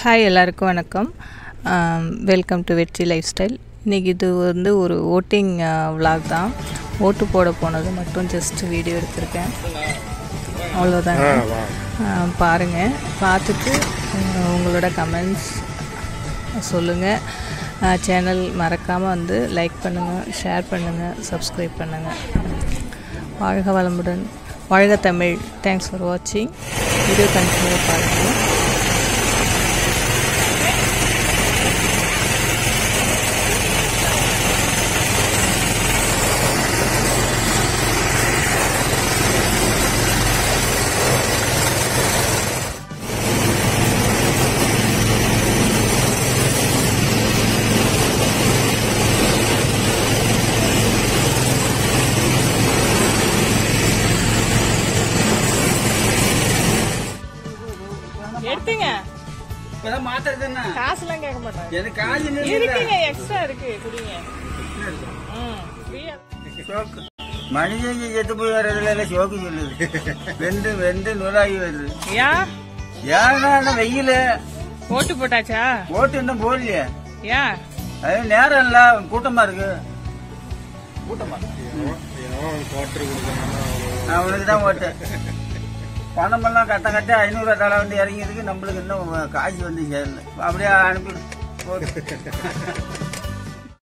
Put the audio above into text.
Hi எல்லாருக்கும் வணக்கம் welcome to Vetri life style இன்றைக்கி இது வந்து ஒரு ஓட்டிங் விலாக் தான் ஓட்டு போட போனது மட்டும் ஜஸ்ட் வீடியோ எடுத்திருக்கேன் அவ்வளோதாங்க பாருங்கள் பார்த்துட்டு அஹ், உங்களோட கமெண்ட்ஸ் சொல்லுங்கள் சேனல் மறக்காமல் வந்து லைக் பண்ணுங்கள் ஷேர் பண்ணுங்கள் சப்ஸ்கிரைப் பண்ணுங்கள் வாழ்க வளமுடன் வாழ்க தமிழ் தேங்க்ஸ் ஃபார் வாட்சிங் வீடியோ கண்டினியூ பாருங்கள் எடுத்துங்க இப்பதான் மாத்துறது என்ன காசுலாம் கேட்க மாட்டாங்க எனக்கு காசு இல்ல. இருக்குங்க எக்ஸ்ட்ரா இருக்கு குடிங்க ம் ஃப்ரீயா சோக்கு. மனுஷன் செத்து போய் வர்றதுல எல்லாம் சோக்கு சொல்லுது வெந்து வெந்து நூலாகி வருது ஏன் ஏன்னா வெயில ஓட்டு போட்டாச்சா ஓட்டு இன்னும் போடலையே ஏன் அது நேரம் இல்ல கூட்டமா இருக்கு கூட்டமா நான் உனக்கு தான் ஓட்டேன் பணமெல்லாம் கட்ட கட்ட ஐநூறு தலை வந்து இறங்கியதுக்கு நம்மளுக்கு இன்னும் காசு வந்து சேரல அப்படியே அனுப்பி போட்டு